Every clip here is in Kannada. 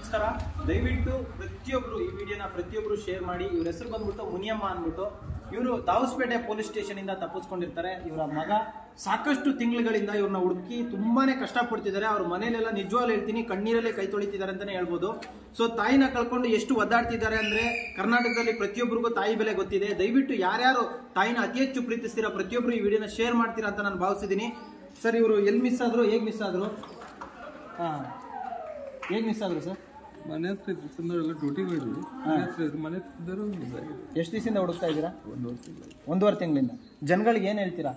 ನಮಸ್ಕಾರ ದಯವಿಟ್ಟು ಪ್ರತಿಯೊಬ್ರು ಈ ವಿಡಿಯೋನ ಪ್ರತಿಯೊಬ್ರು ಶೇರ್ ಮಾಡಿ ಇವ್ರ ಹೆಸರು ಬಂದ್ಬಿಟ್ಟು ಮುನಿಯಮ್ಮ ಅಂದ್ಬಿಟ್ಟು ಇವರು ದಾವಸ್ಪೇಟೆ ಪೊಲೀಸ್ ಸ್ಟೇಷನ್ ಇಂದ ತಪ್ಪಿಸ್ಕೊಂಡಿರ್ತಾರೆ ಇವರ ಮಗ ಸಾಕಷ್ಟು ತಿಂಗಳುಗಳಿಂದ ಇವ್ರನ್ನ ಹುಡುಕಿ ತುಂಬಾನೇ ಕಷ್ಟಪಡ್ತಿದ್ದಾರೆ ಅವ್ರ ಮನೇಲೆಲ್ಲ ನಿಜವಾಗ್ಲೂ ಹೇಳ್ತೀನಿ ಕಣ್ಣೀರಲ್ಲೇ ಕೈ ತೊಳಿತಿದ್ದಾರೆ ಅಂತಾನೆ ಹೇಳ್ಬೋದು ಸೊ ತಾಯಿನ ಕಳ್ಕೊಂಡು ಎಷ್ಟು ಒದ್ದಾಡ್ತಿದ್ದಾರೆ ಅಂದ್ರೆ ಕರ್ನಾಟಕದಲ್ಲಿ ಪ್ರತಿಯೊಬ್ಬರಿಗೂ ತಾಯಿ ಬೆಲೆ ಗೊತ್ತಿದೆ ದಯವಿಟ್ಟು ಯಾರ್ಯಾರು ತಾಯಿನ ಅತಿ ಹೆಚ್ಚು ಪ್ರೀತಿಸ್ತೀರಾ ಪ್ರತಿಯೊಬ್ರು ಈ ವಿಡಿಯೋನ ಶೇರ್ ಮಾಡ್ತೀರಾ ಅಂತ ನಾನು ಭಾವಿಸಿದ್ದೀನಿ ಸರ್ ಇವರು ಎಲ್ಲಿ ಮಿಸ್ ಆದ್ರು ಹೇಗೆ ಮಿಸ್ ಆದ್ರು ಹಾ ಹೇಗೆ ಮಿಸ್ ಆದ್ರು ಸರ್ ಮನೆ ಹತ್ರ ಇದ್ದು ಸಂದರ್ಭ ಡ್ಯೂಟಿಗೆ ಹೋದ್ವಿ ಮನೆ ಹತ್ರ ಇದ್ದು ಮನೆ ಹತ್ರ ಇದ್ದರು ಇದಾಗಿದೆ ಎಷ್ಟು ದಿವಸದಿಂದ ಹುಡುಕ್ತಾ ಇದ್ದೀರಾ ಒಂದು ವರ್ಷ ಇಲ್ಲ. ಒಂದೂವರೆ ತಿಂಗಳಿಂದ ಜನಗಳಿಗೆ ಏನು ಹೇಳ್ತೀರಾ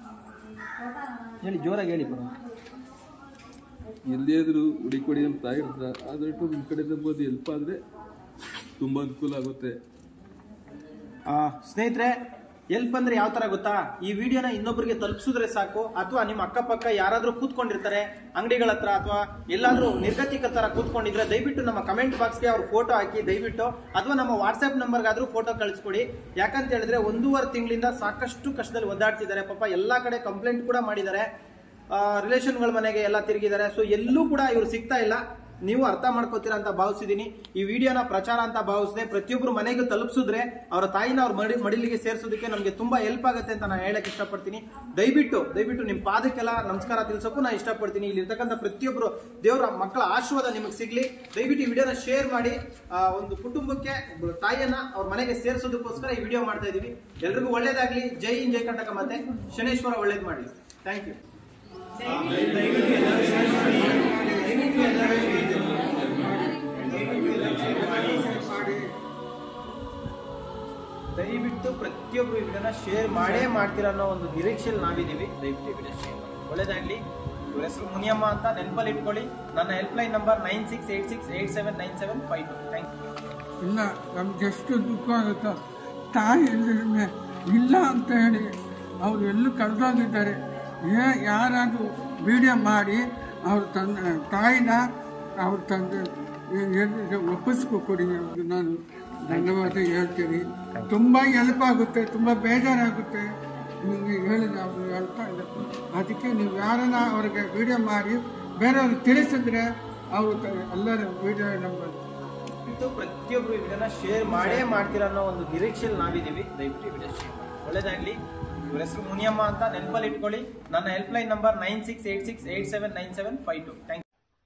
ಹೇಳಿ ಜೋರಾಗಿ ಹೇಳಿ ಬರೋ ಎಲ್ಲಿ ಆದರೂ ಹುಡುಕೊಡಿ ಅಂತ ಇರ್ತಾರೆ ಆದಷ್ಟು ನಿಮ್ಮ ಕಡೆಯಿಂದ ಬೋದು ಹೆಲ್ಪ್ ಆದರೆ ತುಂಬ ಅನುಕೂಲ ಆಗುತ್ತೆ ಸ್ನೇಹಿತರೆ ಎಲ್ಪ್ ಅಂದ್ರೆ ಯಾವ ತರ ಗೊತ್ತಾ ಈ ವಿಡಿಯೋನ ಇನ್ನೊಬ್ಬರಿಗೆ ತಲುಪಿಸಿದ್ರೆ ಸಾಕು ಅಥವಾ ನಿಮ್ಮ ಅಕ್ಕಪಕ್ಕ ಯಾರಾದ್ರೂ ಕೂತ್ಕೊಂಡಿರ್ತಾರೆ ಅಂಗಡಿಗಳ ಹತ್ರ ಅಥವಾ ಎಲ್ಲಾದ್ರೂ ನಿರ್ಗತಿಕ ತರ ಕೂತ್ಕೊಂಡಿದ್ರೆ ದಯವಿಟ್ಟು ನಮ್ಮ ಕಮೆಂಟ್ ಬಾಕ್ಸ್ಗೆ ಅವ್ರ ಫೋಟೋ ಹಾಕಿ ದಯವಿಟ್ಟು ಅಥವಾ ನಮ್ಮ ವಾಟ್ಸ್ಆಪ್ ನಂಬರ್ಗಾದ್ರೂ ಫೋಟೋ ಕಳಿಸ್ಕೊಡಿ ಯಾಕಂತ ಹೇಳಿದ್ರೆ ಒಂದೂವರೆ ತಿಂಗಳಿಂದ ಸಾಕಷ್ಟು ಕಷ್ಟದಲ್ಲಿ ಒದ್ದಾಡ್ತಿದ್ದಾರೆ ಪಾಪ ಎಲ್ಲಾ ಕಡೆ ಕಂಪ್ಲೇಂಟ್ ಕೂಡ ಮಾಡಿದ್ದಾರೆ ರಿಲೇಷನ್ಗಳ ಮನೆಗೆ ಎಲ್ಲ ತಿರುಗಿದ್ದಾರೆ ಸೊ ಎಲ್ಲೂ ಕೂಡ ಇವ್ರು ಸಿಗ್ತಾ ಇಲ್ಲ ನೀವು ಅರ್ಥ ಮಾಡ್ಕೋತೀರಾ ಅಂತ ಭಾವಿಸಿದೀನಿ ಈ ವಿಡಿಯೋನ ಪ್ರಚಾರ ಅಂತ ಭಾವಿಸಿದೆ ಪ್ರತಿಯೊಬ್ಬರು ಮನೆಗೆ ತಲುಪಿಸಿದ್ರೆ ಅವರ ತಾಯಿನ ಅವ್ರ ಮಡಿ ಮಡಿಲಿಗೆ ಸೇರಿಸೋದಕ್ಕೆ ನಮಗೆ ತುಂಬಾ ಹೆಲ್ಪ್ ಆಗುತ್ತೆ ಅಂತ ನಾನು ಹೇಳಕ್ ಇಷ್ಟಪಡ್ತೀನಿ ದಯವಿಟ್ಟು ದಯವಿಟ್ಟು ನಿಮ್ಮ ಪಾದಕ್ಕೆಲ್ಲ ನಮಸ್ಕಾರ ತಿಳಿಸೋಕ್ಕೂ ನಾನು ಇಷ್ಟಪಡ್ತೀನಿ ಇಲ್ಲಿ ಇರ್ತಕ್ಕಂಥ ಪ್ರತಿಯೊಬ್ಬರು ದೇವರ ಮಕ್ಕಳ ಆಶೀರ್ವಾದ ನಿಮಗೆ ಸಿಗ್ಲಿ ದಯವಿಟ್ಟು ಈ ವಿಡಿಯೋನ ಶೇರ್ ಮಾಡಿ ಆ, ಒಂದು ಕುಟುಂಬಕ್ಕೆ ಒಬ್ಳು ತಾಯಿಯನ್ನ ಅವ್ರ ಮನೆಗೆ ಸೇರಿಸೋದಕ್ಕೋಸ್ಕರ ಈ ವಿಡಿಯೋ ಮಾಡ್ತಾ ಇದೀವಿ ಎಲ್ರಿಗೂ ಒಳ್ಳೇದಾಗ್ಲಿ ಜೈ ಇನ್ ಜೈ ಕರ್ನಾಟಕ ಮತ್ತೆ ಶನೇಶ್ವರ ಒಳ್ಳೇದ್ ಮಾಡಲಿ ಥ್ಯಾಂಕ್ ಯು ದಯವಿಟ್ಟು ಪ್ರತಿಯೊಬ್ರು ಈ ವಿಡಿಯೋನ ಶೇರ್ ಮಾಡೇ ಮಾಡ್ತೀರಾ ಅನ್ನೋ ಒಂದು ನಿರೀಕ್ಷೆಯಲ್ಲಿ ನಾವಿದ್ದೀವಿ ದಯವಿಟ್ಟು ಈ ವಿಡಿಯೋ ಶೇರ್ ಮಾಡಿ ಒಳ್ಳೇದಾಗ್ಲಿ ಇವ್ರ ಹೆಸರು ಮುನಿಯಮ್ಮ ಅಂತ ನೆನಪಲ್ಲಿ ಇಟ್ಕೊಳ್ಳಿ ನನ್ನ help line number nine six eight six eight seven nine seven five two thank you ಇಲ್ಲ ನಮ್ಗೆ ಎಷ್ಟು ದುಃಖ ಆಗುತ್ತೋ ತಾಯಿ ಇಲ್ಲದೆ ಇಲ್ಲ ಅಂತ ಹೇಳಿ ಅವರು ಎಲ್ಲೂ ಕಳೆದೋಗಿದ್ದಾರೆ ಏ ಯಾರಾದರೂ ವಿಡಿಯೋ ಮಾಡಿ ಅವ್ರ ತಂದೆ ತಾಯಿನ ಅವ್ರ ತಂದೆ ಎಲ್ಲಿಗೆ ಒಪ್ಪಿಸ್ಕೊ ಕೊಡಿ ಅವ್ರಿಗೆ ನಾನು ಧನ್ಯವಾದ ಹೇಳ್ತೀನಿ ತುಂಬ ಹೆಲ್ಪ್ ಆಗುತ್ತೆ ತುಂಬ ಬೇಜಾರಾಗುತ್ತೆ ನಿಮಗೆ ಹೇಳಿದ ಅವರು ಹೇಳ್ತಾ ಇಲ್ಲ ಅದಕ್ಕೆ ನೀವು ಯಾರನ್ನ ಅವ್ರಿಗೆ ವಿಡಿಯೋ ಮಾಡಿ ಬೇರೆಯವ್ರಿಗೆ ತಿಳಿಸಿದ್ರೆ ಅವರು ಎಲ್ಲರ ವಿಡಿಯೋ ನಂಬರ್ ದಯವಿಟ್ಟು ಪ್ರತಿಯೊಬ್ರು ಈ ವಿಡಿಯೋನ ಶೇರ್ ಮಾಡೇ ಮಾಡ್ತೀರಾ ಅನ್ನೋ ಒಂದು ನಿರೀಕ್ಷೆಯಲ್ಲಿ ನಾವಿದ್ದೀವಿ ದಯವಿಟ್ಟು ಈ ವಿಡಿಯೋ ಶೇರ್ ಮಾಡಿ ಒಳ್ಳೇದಾಗ್ಲಿ ಇವ್ರ ಹೆಸರು ಮುನಿಯಮ್ಮ ಅಂತ ನೆನಪಲ್ಲಿ ಇಟ್ಕೊಳ್ಳಿ ನನ್ನ help line number nine six eight six eight seven nine seven five two thank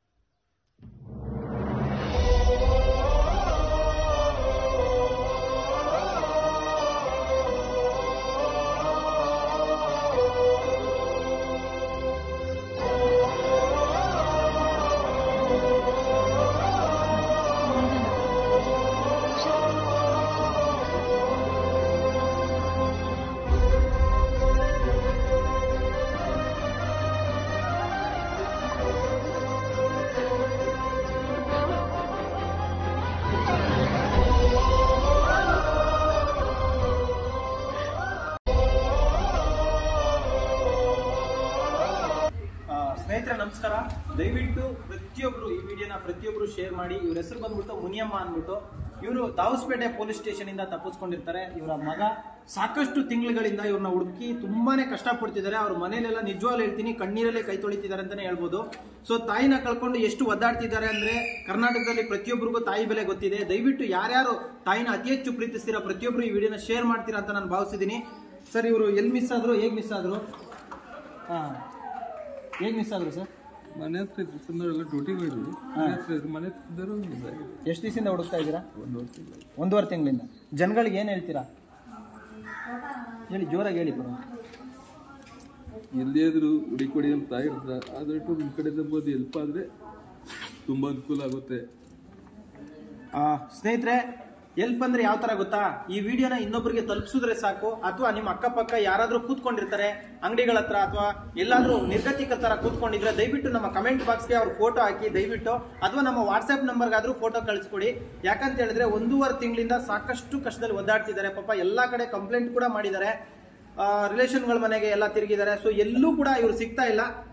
ಆ, ಸ್ನೇಹಿತರೆ ನಮಸ್ಕಾರ ದಯವಿಟ್ಟು ಪ್ರತಿಯೊಬ್ರು ಈ ವಿಡಿಯೋನ ಪ್ರತಿಯೊಬ್ರು ಶೇರ್ ಮಾಡಿ ಇವ್ರ ಹೆಸರು ಬಂದ್ಬಿಟ್ಟು ಮುನಿಯಮ್ಮ ಅಂದ್ಬಿಟ್ಟು ಇವರು ದಾವಸ್ಪೇಟೆ ಪೊಲೀಸ್ ಸ್ಟೇಷನ್ ಇಂದ ತಪ್ಪಿಸ್ಕೊಂಡಿರ್ತಾರೆ ಇವರ ಮಗ ಸಾಕಷ್ಟು ತಿಂಗಳುಗಳಿಂದ ಇವ್ರನ್ನ ಹುಡುಕಿ ತುಂಬಾನೇ ಕಷ್ಟಪಡ್ತಿದ್ದಾರೆ ಅವ್ರ ಮನೇಲೆಲ್ಲ ನಿಜವಾಗ್ಲೂ ಹೇಳ್ತೀನಿ ಕಣ್ಣೀರಲ್ಲೇ ಕೈ ತೊಳಿತಿದ್ದಾರೆ ಅಂತಾನೆ ಹೇಳ್ಬೋದು ಸೊ ತಾಯಿನ ಕಳ್ಕೊಂಡು ಎಷ್ಟು ಒದ್ದಾಡ್ತಿದ್ದಾರೆ ಅಂದ್ರೆ ಕರ್ನಾಟಕದಲ್ಲಿ ಪ್ರತಿಯೊಬ್ಬರಿಗೂ ತಾಯಿ ಬೆಲೆ ಗೊತ್ತಿದೆ ದಯವಿಟ್ಟು ಯಾರ್ಯಾರು ತಾಯಿನ ಅತಿ ಹೆಚ್ಚು ಪ್ರೀತಿಸ್ತೀರಾ ಪ್ರತಿಯೊಬ್ರು ಈ ವಿಡಿಯೋನ ಶೇರ್ ಮಾಡ್ತೀರಾ ಅಂತ ನಾನು ಭಾವಿಸಿದ್ದೀನಿ ಸರ್ ಇವರು ಎಲ್ಲಿ ಮಿಸ್ ಆದ್ರು ಹೇಗೆ ಮಿಸ್ ಆದ್ರು ಹಾ ಹೇಗೆ ಮಿಸ್ ಆದ್ರು ಸರ್ ಮನೆ ಹತ್ರ ಇದ್ದು ಸಂದರ್ಭ ಡ್ಯೂಟಿಗೆ ಹೋದ್ವಿ ಮನೆ ಹತ್ರ ಇದ್ದು ಮನೆ ಹತ್ರ ಇದ್ದರು ಇದಾಗಿದೆ ಎಷ್ಟು ದಿವಸದಿಂದ ಹುಡುಕ್ತಾ ಇದ್ದೀರಾ ಒಂದು ವರ್ಷ ಇಲ್ಲ. ಒಂದೂವರೆ ತಿಂಗಳಿಂದ ಜನಗಳಿಗೆ ಏನು ಹೇಳ್ತೀರಾ ಹೇಳಿ ಜೋರಾಗಿ ಹೇಳಿ ಬರೋ ಎಲ್ಲಿ ಆದರೂ ಹುಡುಕೊಡಿ ಅಂತ ಇರ್ತಾರೆ ಆದಷ್ಟು ನಿಮ್ಮ ಕಡೆಯಿಂದ ಬೋದು ಹೆಲ್ಪ್ ಆದರೆ ತುಂಬ ಅನುಕೂಲ ಆಗುತ್ತೆ ಸ್ನೇಹಿತರೆ ಎಲ್ಪ್ ಅಂದ್ರೆ ಯಾವ ತರ ಗೊತ್ತಾ ಈ ವಿಡಿಯೋನ ಇನ್ನೊಬ್ಬರಿಗೆ ತಲುಪಿಸಿದ್ರೆ ಸಾಕು ಅಥವಾ ನಿಮ್ಮ ಅಕ್ಕಪಕ್ಕ ಯಾರಾದ್ರೂ ಕೂತ್ಕೊಂಡಿರ್ತಾರೆ ಅಂಗಡಿಗಳ ಹತ್ರ ಅಥವಾ ಎಲ್ಲಾದ್ರೂ ನಿರ್ಗತಿಕ ತರ ಕೂತ್ಕೊಂಡಿದ್ರೆ ದಯವಿಟ್ಟು ನಮ್ಮ ಕಮೆಂಟ್ ಬಾಕ್ಸ್ಗೆ ಅವ್ರ ಫೋಟೋ ಹಾಕಿ ದಯವಿಟ್ಟು ಅಥವಾ ನಮ್ಮ ವಾಟ್ಸ್ಆಪ್ ನಂಬರ್ಗಾದ್ರೂ ಫೋಟೋ ಕಳಿಸ್ಕೊಡಿ ಯಾಕಂತ ಹೇಳಿದ್ರೆ ಒಂದೂವರೆ ತಿಂಗಳಿಂದ ಸಾಕಷ್ಟು ಕಷ್ಟದಲ್ಲಿ ಒದ್ದಾಡ್ತಿದ್ದಾರೆ ಪಾಪ ಎಲ್ಲಾ ಕಡೆ ಕಂಪ್ಲೇಂಟ್ ಕೂಡ ಮಾಡಿದ್ದಾರೆ ರಿಲೇಷನ್ಗಳ ಮನೆಗೆ ಎಲ್ಲ ತಿರುಗಿದ್ದಾರೆ ಸೊ ಎಲ್ಲೂ ಕೂಡ ಇವ್ರು ಸಿಗ್ತಾ ಇಲ್ಲ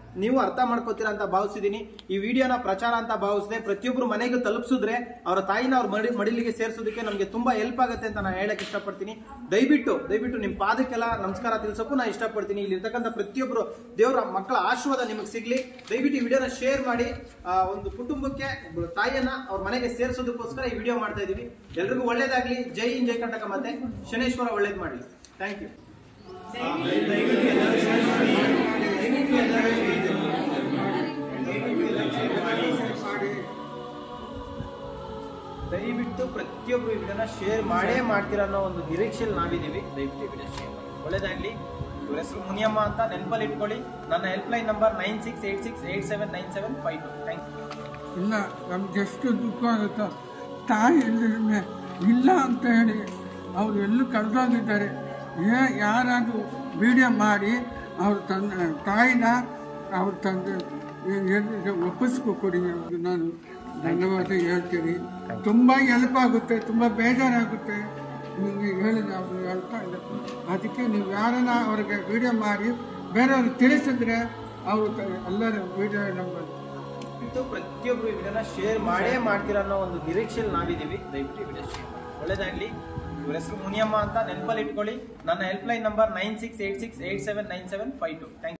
ನೀವು ಅರ್ಥ ಮಾಡ್ಕೋತೀರಾ ಅಂತ ಭಾವಿಸಿದೀನಿ ಈ ವಿಡಿಯೋನ ಪ್ರಚಾರ ಅಂತ ಭಾವಿಸಿದೆ ಪ್ರತಿಯೊಬ್ರು ಮನೆಗೂ ತಲುಪಿಸಿದ್ರೆ ಅವರ ತಾಯಿನ ಅವ್ರ ಮಡಿ ಮಡಿಲಿಗೆ ಸೇರಿಸೋದಕ್ಕೆ ನಮಗೆ ತುಂಬಾ ಹೆಲ್ಪ್ ಆಗುತ್ತೆ ಅಂತ ನಾನು ಹೇಳಕ್ ಇಷ್ಟಪಡ್ತೀನಿ ದಯವಿಟ್ಟು ದಯವಿಟ್ಟು ನಿಮ್ ಪಾದಕ್ಕೆಲ್ಲ ನಮಸ್ಕಾರ ತಿಳಿಸೋಕ್ಕೂ ನಾನು ಇಷ್ಟಪಡ್ತೀನಿ ಇಲ್ಲಿರ್ತಕ್ಕಂಥ ಪ್ರತಿಯೊಬ್ರು ದೇವರ ಮಕ್ಕಳ ಆಶೀರ್ವಾದ ನಿಮಗೆ ಸಿಗ್ಲಿ ದಯವಿಟ್ಟು ಈ ವಿಡಿಯೋನ ಶೇರ್ ಮಾಡಿ ಆ, ಒಂದು ಕುಟುಂಬಕ್ಕೆ ಒಬ್ಳು ತಾಯಿಯನ್ನ ಅವ್ರ ಮನೆಗೆ ಸೇರಿಸೋದಕ್ಕೋಸ್ಕರ ಈ ವಿಡಿಯೋ ಮಾಡ್ತಾ ಇದೀವಿ ಎಲ್ರಿಗೂ ಒಳ್ಳೇದಾಗ್ಲಿ ಜೈ ಇನ್ ಜೈ ಕರ್ನಾಟಕ ಮತ್ತೆ ಶನೇಶ್ವರ ಒಳ್ಳೇದ್ ಮಾಡಿ ಥ್ಯಾಂಕ್ ಯು ದಯವಿಟ್ಟು ಪ್ರತಿಯೊಬ್ರು ಈ ವಿಡಿಯೋನ ಶೇರ್ ಮಾಡೇ ಮಾಡ್ತೀರಾ ಅನ್ನೋ ಒಂದು ನಿರೀಕ್ಷೆಯಲ್ಲಿ ನಾವಿದ್ದೀವಿ ದಯವಿಟ್ಟು ಈ ವಿಡಿಯೋ ಶೇರ್ ಮಾಡಿ ಒಳ್ಳೇದಾಗ್ಲಿ ಇವ್ರ ಹೆಸರು ಮುನಿಯಮ್ಮ ಅಂತ ನೆನಪಲ್ಲಿ ಇಟ್ಕೊಳ್ಳಿ ನನ್ನ help line number nine six eight six eight seven nine seven five two thank you ಇಲ್ಲ ನಮ್ಗೆ ಎಷ್ಟು ದುಃಖ ಆಗುತ್ತೋ ತಾಯಿ ಇಲ್ಲದಿದ್ರೆ ಇಲ್ಲ ಅಂತ ಹೇಳಿ ಅವರು ಎಲ್ಲೂ ಕಳೆದೋಗಿದ್ದಾರೆ ಏ ಯಾರಾದರೂ ವಿಡಿಯೋ ಮಾಡಿ ಅವ್ರ ತಂದೆ ತಾಯಿನ ಅವ್ರ ತಂದೆ ಎಲ್ಲಿಗೆ ಒಪ್ಪಿಸ್ಕೊ ಕೊಡಿ ಅವ್ರಿಗೆ ನಾನು ಧನ್ಯವಾದ ಹೇಳ್ತೀನಿ ತುಂಬ ಹೆಲ್ಪ್ ಆಗುತ್ತೆ ತುಂಬ ಬೇಜಾರಾಗುತ್ತೆ ನಿಮಗೆ ಹೇಳಿದ ಅವರು ಹೇಳ್ತಾ ಇಲ್ಲ ಅದಕ್ಕೆ ನೀವು ಯಾರನ್ನ ಅವ್ರಿಗೆ ವಿಡಿಯೋ ಮಾಡಿ ಬೇರೆಯವ್ರಿಗೆ ತಿಳಿಸಿದ್ರೆ ಅವರು ಎಲ್ಲರೂ ವಿಡಿಯೋ ನಂಬರ್ ದಯವಿಟ್ಟು ಪ್ರತಿಯೊಬ್ರು ಈ ವಿಡಿಯೋನ ಶೇರ್ ಮಾಡೇ ಮಾಡ್ತೀರಾ ಅನ್ನೋ ಒಂದು ನಿರೀಕ್ಷೆಯಲ್ಲಿ ನಾವಿದ್ದೀವಿ ದಯವಿಟ್ಟು ಈ ವಿಡಿಯೋ ಶೇರ್ ಮಾಡಿ ಒಳ್ಳೇದಾಗ್ಲಿ ಇವ್ರ ಹೆಸರು ಮುನಿಯಮ್ಮ ಅಂತ ನೆನಪಲ್ಲಿ ಇಟ್ಕೊಳ್ಳಿ ನನ್ನ help line number nine six eight six eight seven nine seven five two thank